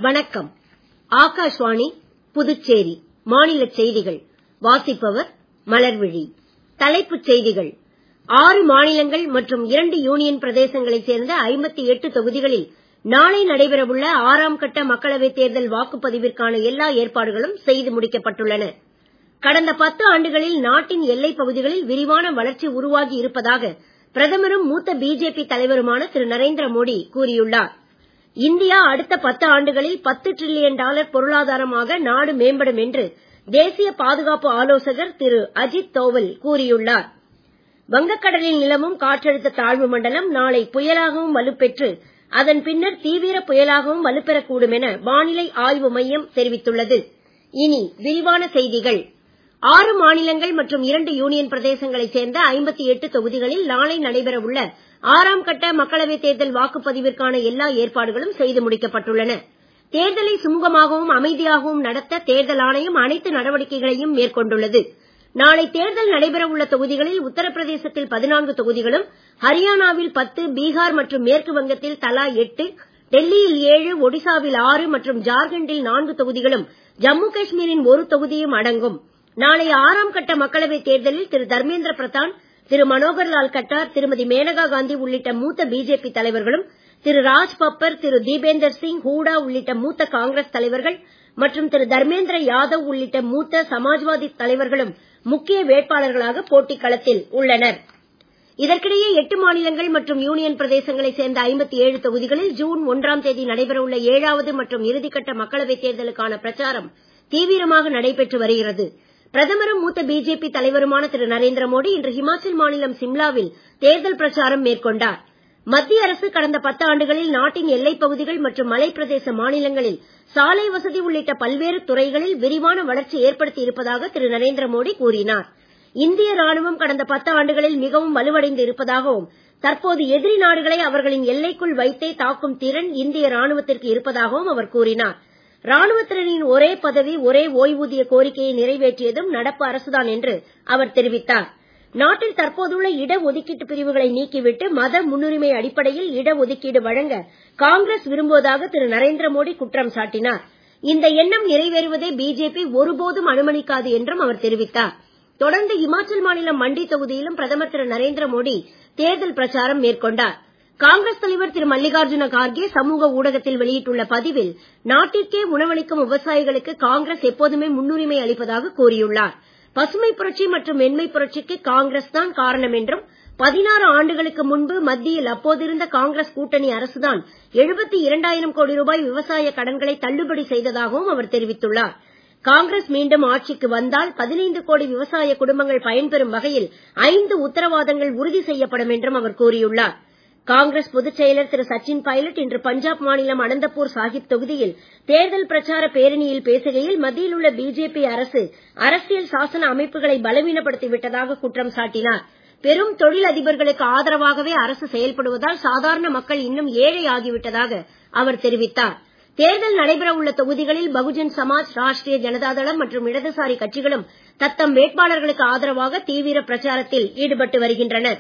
வணக்கம் ஆகாஷ்வாணி புதுச்சேரி மாநிலச் செய்திகள் வாசிப்பவர் மலர்விழி தலைப்புச் செய்திகள் ஆறு மாநிலங்கள் மற்றும் இரண்டு யூனியன் பிரதேசங்களைச் சேர்ந்த 58 தொகுதிகளில் நாளை நடைபெறவுள்ள ஆறாம் கட்ட மக்களவைத் தேர்தல் வாக்குப்பதிவிற்கான எல்லா ஏற்பாடுகளும் செய்து முடிக்கப்பட்டுள்ளன கடந்த பத்து ஆண்டுகளில் நாட்டின் எல்லைப் பகுதிகளில் விரிவான வளர்ச்சி உருவாகி இருப்பதாக பிரதமரும் மூத்த பிஜேபி தலைவருமான திரு நரேந்திர மோடி கூறியுள்ளார் இந்தியா அடுத்த பத்து ஆண்டுகளில் பத்து டிரில்லியன் டாலர் பொருளாதாரமாக நாடு மேம்படும் என்று தேசிய பாதுகாப்பு ஆலோசகர் திரு அஜித் தோவல் கூறியுள்ளார் வங்கக்கடலில் நிலவும் காற்றழுத்த தாழ்வு மண்டலம் நாளை புயலாகவும் வலுப்பெற்று அதன் பின்னர் தீவிர புயலாகவும் வலுப்பெறக்கூடும் என வானிலை ஆய்வு மையம் தெரிவித்துள்ளது இனி விரிவான செய்திகள் ஆறு மாநிலங்கள் மற்றும் இரண்டு யூனியன் பிரதேசங்களைச் சேர்ந்த 58 தொகுதிகளில் நாளை நடைபெறவுள்ள ஆறாம் கட்ட மக்களவைத் தேர்தல் வாக்குப்பதிவிற்கான எல்லா ஏற்பாடுகளும் செய்து முடிக்கப்பட்டுள்ளன தேர்தலை சுமூகமாகவும் அமைதியாகவும் நடத்த தேர்தல் ஆணையம் அனைத்து நடவடிக்கைகளையும் மேற்கொண்டுள்ளது நாளை தேர்தல் நடைபெறவுள்ள தொகுதிகளில் உத்தரப்பிரதேசத்தில் 14 தொகுதிகளும் ஹரியானாவில் 10 பீகார் மற்றும் மேற்கு வங்கத்தில் தலா 8 டெல்லியில் 7 ஒடிசாவில் 6 மற்றும் ஜார்க்கண்டில் 4 தொகுதிகளும் ஜம்மு காஷ்மீரின் ஒரு தொகுதியும் அடங்கும் நாளைய ஆறாம் கட்ட மக்களவைத் தேர்தலில் திரு தர்மேந்திர பிரதான் திரு மனோகர் லால் கட்டார் திருமதி மேனகா காந்தி உள்ளிட்ட மூத்த பிஜேபி தலைவர்களும் திரு ராஜ் பப்பர் திரு தீபேந்தர் சிங் ஹூடா உள்ளிட்ட மூத்த காங்கிரஸ் தலைவர்கள் மற்றும் திரு தர்மேந்திர யாதவ் உள்ளிட்ட மூத்த சமாஜ்வாதி தலைவர்களும் முக்கிய வேட்பாளர்களாக போட்டிக் களத்தில் உள்ளனர் இதற்கிடையே எட்டு மாநிலங்கள் மற்றும் யூனியன் பிரதேசங்களைச் சேர்ந்த 57 தொகுதிகளில் ஜூன் ஒன்றாம் தேதி நடைபெறவுள்ள ஏழாவது மற்றும் இறுதிக்கட்ட மக்களவைத் தேர்தலுக்கான பிரச்சாரம் தீவிரமாக நடைபெற்று வருகிறது பிரதமரும் மூத்த பிஜேபி தலைவருமான திரு நரேந்திர மோடி இன்று ஹிமாச்சல் மாநிலம் சிம்லாவில் தேர்தல் பிரச்சாரம் மேற்கொண்டார் மத்திய அரசு கடந்த பத்து ஆண்டுகளில் நாட்டின் எல்லைப் பகுதிகள் மற்றும் மலைப்பிரதேச மாநிலங்களில் சாலை வசதி உள்ளிட்ட பல்வேறு துறைகளில் விரிவான வளர்ச்சி ஏற்படுத்தி இருப்பதாக திரு நரேந்திர மோடி கூறினார் இந்திய ராணுவம் கடந்த பத்து ஆண்டுகளில் மிகவும் வலுவடைந்து இருப்பதாகவும் தற்போது எதிரி நாடுகளை அவர்களின் எல்லைக்குள் வைத்தே தாக்கும் திறன் இந்திய ராணுவத்திற்கு இருப்பதாகவும் அவர் கூறினார் ராணுவத்தினரின் ஒரே பதவி ஒரே ஓய்வூதிய கோரிக்கையை நிறைவேற்றியதும் நடப்பு அரசுதான் என்று அவர் தெரிவித்தார் நாட்டில் தற்போதுள்ள இட ஒதுக்கீட்டு பிரிவுகளை நீக்கிவிட்டு மத முன்னுரிமை அடிப்படையில் இட ஒதுக்கீடு வழங்க காங்கிரஸ் விரும்புவதாக திரு நரேந்திர மோடி குற்றம் சாட்டினார் இந்த எண்ணம் நிறைவேறுவதை பிஜேபி ஒருபோதும் அனுமதிக்காது என்றும் அவர் தெரிவித்தார் தொடர்ந்து இமாச்சல் மாநிலம் மண்டி தொகுதியிலும் பிரதமர் திரு நரேந்திர மோடி தேர்தல் பிரச்சாரம் மேற்கொண்டார் காங்கிரஸ் தலைவர் திரு மல்லிகார்ஜுன கார்கே சமூக ஊடகத்தில் வெளியிட்டுள்ள பதிவில் நாட்டிற்கே உணவளிக்கும் விவசாயிகளுக்கு காங்கிரஸ் எப்போதுமே முன்னுரிமை அளிப்பதாக கூறியுள்ளார் பசுமை புரட்சி மற்றும் வெண்மை புரட்சிக்கு காங்கிரஸ் தான் காரணம் என்றும் பதினாறு ஆண்டுகளுக்கு முன்பு மத்தியில் அப்போதிருந்த காங்கிரஸ் கூட்டணி அரசுதான் எழுபத்தி இரண்டாயிரம் கோடி ரூபாய் விவசாய கடன்களை தள்ளுபடி செய்ததாகவும் அவர் தெரிவித்துள்ளார் காங்கிரஸ் மீண்டும் ஆட்சிக்கு வந்தால் பதினைந்து கோடி விவசாய குடும்பங்கள் பயன்பெறும் வகையில் ஐந்து உத்தரவாதங்கள் உறுதி செய்யப்படும் என்றும் அவர் கூறியுள்ளார் காங்கிரஸ் பொதுச் செயலர் திரு சச்சின் பைலட் இன்று பஞ்சாப் மாநிலம் அனந்தபூர் சாஹிப் தொகுதியில் தேர்தல் பிரச்சார பேரணியில் பேசுகையில் மத்தியில் உள்ள பிஜேபி அரசு அரசியல் சாசன அமைப்புகளை பலவீனப்படுத்தி விட்டதாக குற்றம் சாட்டினார் பெரும் தொழில் அதிபர்களுக்கு ஆதரவாகவே அரசு செயல்படுவதால் சாதாரண மக்கள் இன்னும் ஏழை ஆகிவிட்டதாக அவர் தெரிவித்தார் தேர்தல் நடைபெற உள்ள தொகுதிகளில் பகுஜன் சமாஜ் ராஷ்டிரிய ஜனதாதளம் மற்றும் இடதுசாரி கட்சிகளும் தத்தம் வேட்பாளர்களுக்கு ஆதரவாக தீவிர பிரச்சாரத்தில் ஈடுபட்டு வருகின்றனர்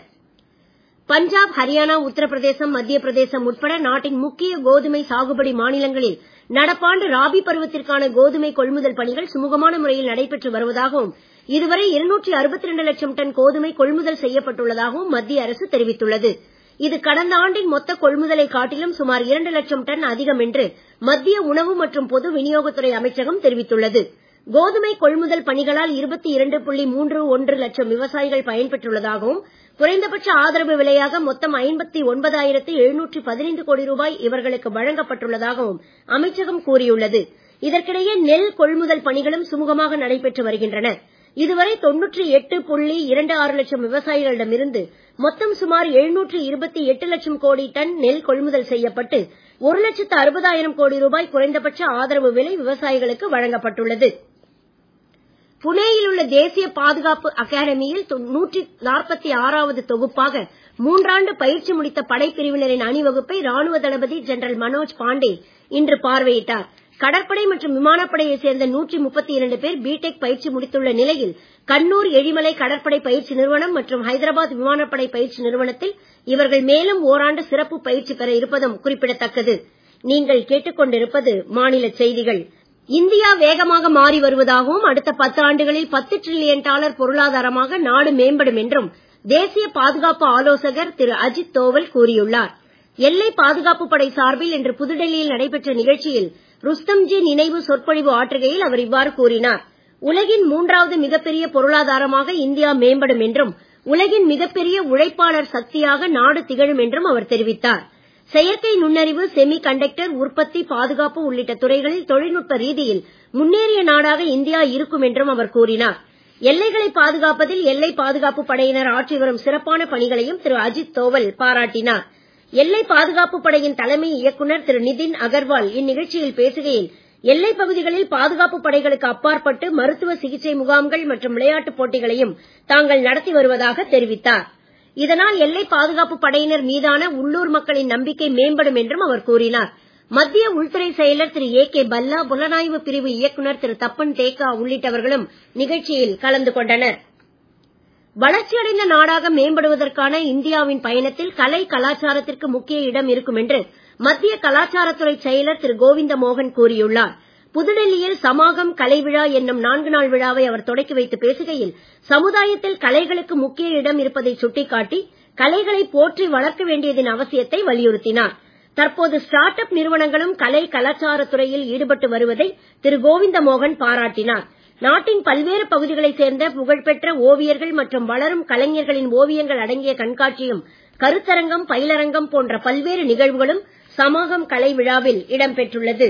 பஞ்சாப் ஹரியானா உத்தரப்பிரதேசம் மத்திய பிரதேசம் உட்பட நாட்டின் முக்கிய கோதுமை சாகுபடி மாநிலங்களில் நடப்பாண்டு ராபி பருவத்திற்கான கோதுமை கொள்முதல் பணிகள் சுமூகமான முறையில் நடைபெற்று வருவதாகவும் இதுவரை இருநூற்றி அறுபத்தி இரண்டு லட்சம் டன் கோதுமை கொள்முதல் செய்யப்பட்டுள்ளதாகவும் மத்திய அரசு தெரிவித்துள்ளது இது கடந்த ஆண்டின் மொத்த கொள்முதலை காட்டிலும் சுமார் இரண்டு லட்சம் டன் அதிகம் என்று மத்திய உணவு மற்றும் பொது விநியோகத்துறை அமைச்சகம் தெரிவித்துள்ளது கோதுமை கொள்முதல் பணிகளால் இருபத்தி இரண்டு புள்ளி மூன்று ஒன்று லட்சம் விவசாயிகள் பயன்பெற்றுள்ளதாகவும் குறைந்தபட்ச ஆதரவு விலையாக மொத்தம் ஐம்பத்தி ஒன்பதாயிரத்து எழுநூற்றி பதினைந்து கோடி ரூபாய் இவர்களுக்கு வழங்கப்பட்டுள்ளதாகவும் அமைச்சகம் கூறியுள்ளது இதற்கிடையே நெல் கொள்முதல் பணிகளும் சுமூகமாக நடைபெற்று வருகின்றன இதுவரை தொன்னூற்றி எட்டு புள்ளி இரண்டு ஆறு லட்சம் விவசாயிகளிடமிருந்து மொத்தம் சுமார் எழுநூற்று இருபத்தி எட்டு லட்சம் கோடி டன் நெல் கொள்முதல் செய்யப்பட்டு ஒரு லட்சத்து அறுபதாயிரம் கோடி ரூபாய் குறைந்தபட்ச ஆதரவு விலை விவசாயிகளுக்கு வழங்கப்பட்டுள்ளது புனேயில் உள்ள தேசிய பாதுகாப்பு அகாடமியில் நூற்றி நாற்பத்தி ஆறாவது தொகுப்பாக மூன்றாண்டு பயிற்சி முடித்த படைப்பிரிவினரின் அணிவகுப்பை ராணுவ தளபதி ஜெனரல் மனோஜ் பாண்டே இன்று பார்வையிட்டார் கடற்படை மற்றும் விமானப்படையைச் சேர்ந்த நூற்றி முப்பத்தி இரண்டு பேர் பிடெக் பயிற்சி முடித்துள்ள நிலையில் கண்ணூர் எழிமலை கடற்படை பயிற்சி நிறுவனம் மற்றும் ஹைதராபாத் விமானப்படை பயிற்சி நிறுவனத்தில் இவர்கள் மேலும் ஓராண்டு சிறப்பு பயிற்சி பெற இருப்பதும் குறிப்பிடத்தக்கது நீங்கள் கேட்டுக்கொண்டிருப்பது மாநில செய்திகள் இந்தியா வேகமாக மாறி வருவதாகவும் அடுத்த பத்து ஆண்டுகளில் பத்து டிரில்லியன் டாலர் பொருளாதாரமாக நாடு மேம்படும் என்றும் தேசிய பாதுகாப்பு ஆலோசகர் திரு அஜித் தோவல் கூறியுள்ளார் எல்லை பாதுகாப்பு படை சார்பில் இன்று புதுடெல்லியில் நடைபெற்ற நிகழ்ச்சியில் ருஸ்தம்ஜி நினைவு சொற்பொழிவு ஆற்றுகையில் அவர் இவ்வாறு கூறினார் உலகின் மூன்றாவது மிகப்பெரிய பொருளாதாரமாக இந்தியா மேம்படும் என்றும் உலகின் மிகப்பெரிய உழைப்பாளர் சக்தியாக நாடு திகழும் என்றும் அவர் தெரிவித்தார் செயற்கை நுண்ணறிவு செமி கண்டக்டர் உற்பத்தி பாதுகாப்பு உள்ளிட்ட துறைகளில் தொழில்நுட்ப ரீதியில் முன்னேறிய நாடாக இந்தியா இருக்கும் என்றும் அவர் கூறினார் எல்லைகளை பாதுகாப்பதில் எல்லை பாதுகாப்பு படையினர் ஆற்றி வரும் சிறப்பான பணிகளையும் திரு அஜித் தோவல் பாராட்டினார் எல்லை பாதுகாப்பு படையின் தலைமை இயக்குநர் திரு நிதின் அகர்வால் இந்நிகழ்ச்சியில் பேசுகையில் எல்லைப் பகுதிகளில் பாதுகாப்பு படைகளுக்கு அப்பாற்பட்டு மருத்துவ சிகிச்சை முகாம்கள் மற்றும் விளையாட்டுப் போட்டிகளையும் தாங்கள் நடத்தி வருவதாக தெரிவித்தார் இதனால் எல்லை பாதுகாப்பு படையினர் மீதான உள்ளூர் மக்களின் நம்பிக்கை மேம்படும் என்றும் அவர் கூறினார் மத்திய உள்துறை செயலர் திரு ஏ கே பல்லா புலனாய்வு பிரிவு இயக்குநர் திரு தப்பன் தேக்கா உள்ளிட்டவர்களும் நிகழ்ச்சியில் கலந்து கொண்டனர் வளர்ச்சியடைந்த நாடாக மேம்படுவதற்கான இந்தியாவின் பயணத்தில் கலை கலாச்சாரத்திற்கு முக்கிய இடம் இருக்கும் என்று மத்திய கலாச்சாரத்துறை செயலர் திரு கோவிந்த மோகன் கூறியுள்ளார் புதுடெல்லியில் சமாகம் கலை விழா என்னும் நான்கு நாள் விழாவை அவர் தொடக்கி வைத்து பேசுகையில் சமுதாயத்தில் கலைகளுக்கு முக்கிய இடம் இருப்பதை சுட்டிக்காட்டி கலைகளை போற்றி வளர்க்க வேண்டியதன் அவசியத்தை வலியுறுத்தினார் தற்போது ஸ்டார்ட் அப் நிறுவனங்களும் கலை கலாச்சார துறையில் ஈடுபட்டு வருவதை திரு கோவிந்த மோகன் பாராட்டினார் நாட்டின் பல்வேறு பகுதிகளைச் சேர்ந்த புகழ்பெற்ற ஓவியர்கள் மற்றும் வளரும் கலைஞர்களின் ஓவியங்கள் அடங்கிய கண்காட்சியும் கருத்தரங்கம் பயிலரங்கம் போன்ற பல்வேறு நிகழ்வுகளும் சமாகம் கலை விழாவில் இடம்பெற்றுள்ளது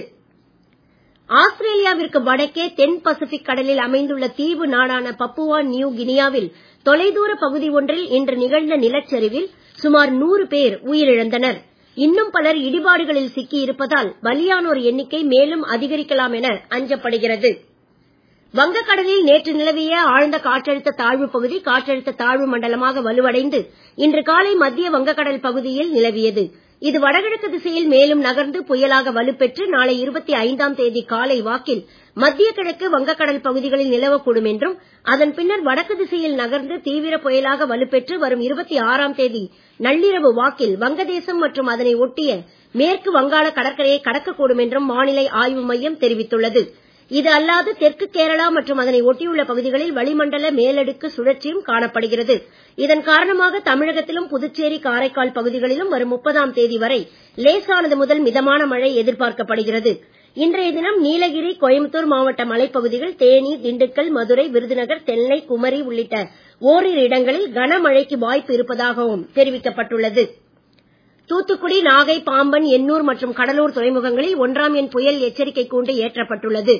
ஆஸ்திரேலியாவிற்கு வடக்கே தென் பசிபிக் கடலில் அமைந்துள்ள தீவு நாடான பப்புவா நியூ கினியாவில் தொலைதூர பகுதி ஒன்றில் இன்று நிகழ்ந்த நிலச்சரிவில் சுமார் நூறு பேர் உயிரிழந்தனர் இன்னும் பலர் இடிபாடுகளில் சிக்கி இருப்பதால் பலியானோர் எண்ணிக்கை மேலும் அதிகரிக்கலாம் என அஞ்சப்படுகிறது வங்கக்கடலில் நேற்று நிலவிய ஆழ்ந்த காற்றழுத்த தாழ்வு பகுதி காற்றழுத்த தாழ்வு மண்டலமாக வலுவடைந்து இன்று காலை மத்திய வங்கக்கடல் பகுதியில் நிலவியது இது வடகிழக்கு திசையில் மேலும் நகர்ந்து புயலாக வலுப்பெற்று நாளை இருபத்தி ஐந்தாம் தேதி காலை வாக்கில் மத்திய கிழக்கு வங்கக்கடல் பகுதிகளில் நிலவக்கூடும் என்றும் அதன் பின்னர் வடக்கு திசையில் நகர்ந்து தீவிர புயலாக வலுப்பெற்று வரும் இருபத்தி ஆறாம் தேதி நள்ளிரவு வாக்கில் வங்கதேசம் மற்றும் அதனை ஒட்டிய மேற்கு வங்காள கடற்கரையை கடக்கக்கூடும் என்றும் வானிலை ஆய்வு மையம் தெரிவித்துள்ளது இது அல்லாது தெற்கு கேரளா மற்றும் அதனை ஒட்டியுள்ள பகுதிகளில் வளிமண்டல மேலடுக்கு சுழற்சியும் காணப்படுகிறது இதன் காரணமாக தமிழகத்திலும் புதுச்சேரி காரைக்கால் பகுதிகளிலும் வரும் முப்பதாம் தேதி வரை லேசானது முதல் மிதமான மழை எதிர்பார்க்கப்படுகிறது இன்றைய தினம் நீலகிரி கோயம்புத்தூர் மாவட்ட மலைப்பகுதிகள் தேனி திண்டுக்கல் மதுரை விருதுநகர் தென்னை குமரி உள்ளிட்ட ஓரிரு இடங்களில் கனமழைக்கு வாய்ப்பு இருப்பதாகவும் தெரிவிக்கப்பட்டுள்ளது தூத்துக்குடி நாகை பாம்பன் எண்ணூர் மற்றும் கடலூர் துறைமுகங்களில் ஒன்றாம் எண் புயல் எச்சரிக்கை கூண்டு ஏற்றப்பட்டுள்ளது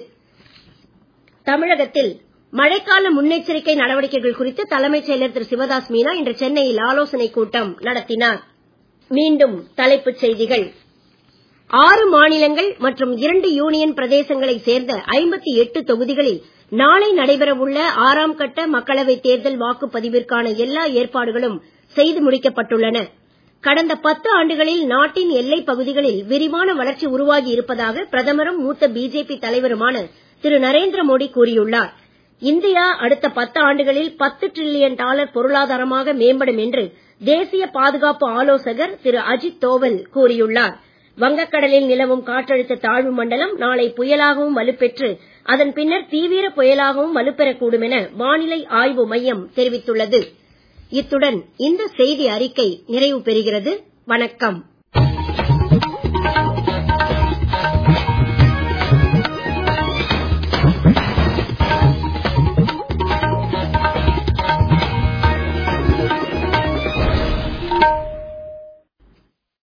தமிழகத்தில் மழைக்கால முன்னெச்சரிக்கை நடவடிக்கைகள் குறித்து தலைமைச் செயலர் திரு சிவதாஸ் மீனா இன்று சென்னையில் ஆலோசனைக் கூட்டம் நடத்தினார் மீண்டும் தலைப்புச் செய்திகள் ஆறு மாநிலங்கள் மற்றும் இரண்டு யூனியன் பிரதேசங்களைச் சேர்ந்த ஐம்பத்தி எட்டு தொகுதிகளில் நாளை நடைபெறவுள்ள ஆறாம் கட்ட மக்களவைத் தேர்தல் வாக்குப்பதிவிற்கான எல்லா ஏற்பாடுகளும் செய்து முடிக்கப்பட்டுள்ளன கடந்த பத்து ஆண்டுகளில் நாட்டின் எல்லைப் பகுதிகளில் விரிவான வளர்ச்சி உருவாகி இருப்பதாக பிரதமரும் மூத்த பிஜேபி தலைவருமான திரு நரேந்திர மோடி கூறியுள்ளார் இந்தியா அடுத்த பத்து ஆண்டுகளில் பத்து டிரில்லியன் டாலர் பொருளாதாரமாக மேம்படும் என்று தேசிய பாதுகாப்பு ஆலோசகர் திரு அஜித் தோவல் கூறியுள்ளார் வங்கக்கடலில் நிலவும் காற்றழுத்த தாழ்வு மண்டலம் நாளை புயலாகவும் வலுப்பெற்று அதன் பின்னர் தீவிர புயலாகவும் வலுப்பெறக்கூடும் என வானிலை ஆய்வு மையம் தெரிவித்துள்ளது இத்துடன் இந்த செய்தி அறிக்கை நிறைவு பெறுகிறது வணக்கம்